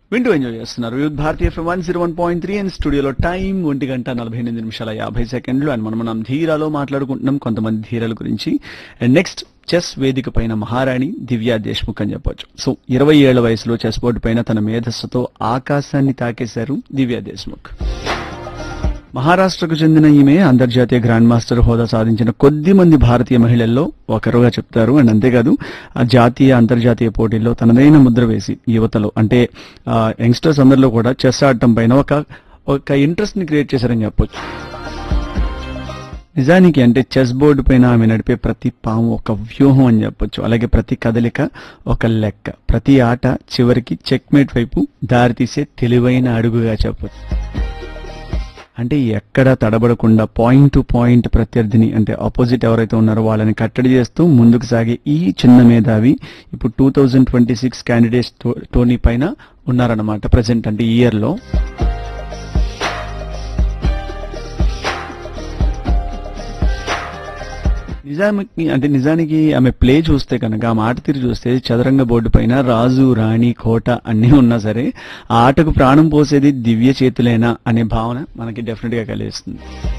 వింటూ ఎంజాయ్ చేస్తున్నారు యూత్ భారతీయ FM one zero one point three and స్టూడియోలో టైం ఒంటి గంట నలభై ఎనిమిది నిమిషాల యాభై సెకండ్లు అండ్ మనం మనం ధీరాలో మాట్లాడుకుంటున్నాం కొంతమంది ధీరాల గురించి అండ్ నెక్స్ట్ చెస్ వేదిక పైన మహారాణి దివ్యా దేశ్ముఖ్ అని చెప్పొచ్చు సో ఇరవై ఏళ్ల వయసులో చెస్ బోర్డు పైన తన మేధస్సుతో ఆకాశాన్ని తాకేశారు దివ్యా దేశ్ముఖ్ మహారాష్ట్రకు చెందిన ఈమె అంతర్జాతీయ గ్రాండ్ మాస్టర్ హోదా సాధించిన కొద్ది మంది భారతీయ మహిళల్లో ఒకరుగా చెప్తారు అండ్ అంతేకాదు ఆ జాతీయ అంతర్జాతీయ పోటీల్లో తనదైన ముద్ర వేసి యువతలో అంటే యంగ్స్టర్స్ అందరిలో కూడా చెస్ ఆడటం పైన ఒక ఒక ఇంట్రెస్ట్ ని క్రియేట్ చేశారని చెప్పొచ్చు నిజానికి అంటే చెస్ బోర్డు పైన ఆమె నడిపే ప్రతి పాము ఒక వ్యూహం అని చెప్పొచ్చు అలాగే ప్రతి కదలిక ఒక లెక్క ప్రతి ఆట చివరికి చెక్మేట్ వైపు దారితీసే తెలివైన అడుగుగా చెప్పొచ్చు అంటే ఎక్కడ తడబడకుండా పాయింట్ టు పాయింట్ ప్రత్యర్థిని అంటే ఆపోజిట్ ఎవరైతే ఉన్నారో వాళ్ళని కట్టడి చేస్తూ ముందుకు సాగే ఈ చిన్న మేధావి ఇప్పుడు two thousand twenty six candidates tourney పైన ఉన్నారన్నమాట ప్రజెంట్ అంటే ఈ ఇయర్ లో నిజానికి అంటే నిజానికి ఆమె ప్లే చూస్తే కనుక ఆమె ఆట తీరు చూస్తే చదరంగ బోర్డు పైన రాజు రాణి కోట అన్నీ ఉన్నా సరే ఆ ఆటకు ప్రాణం పోసేది దివ్య చేతులేనా అనే భావన మనకి డెఫినెట్ గా కలిగిస్తుంది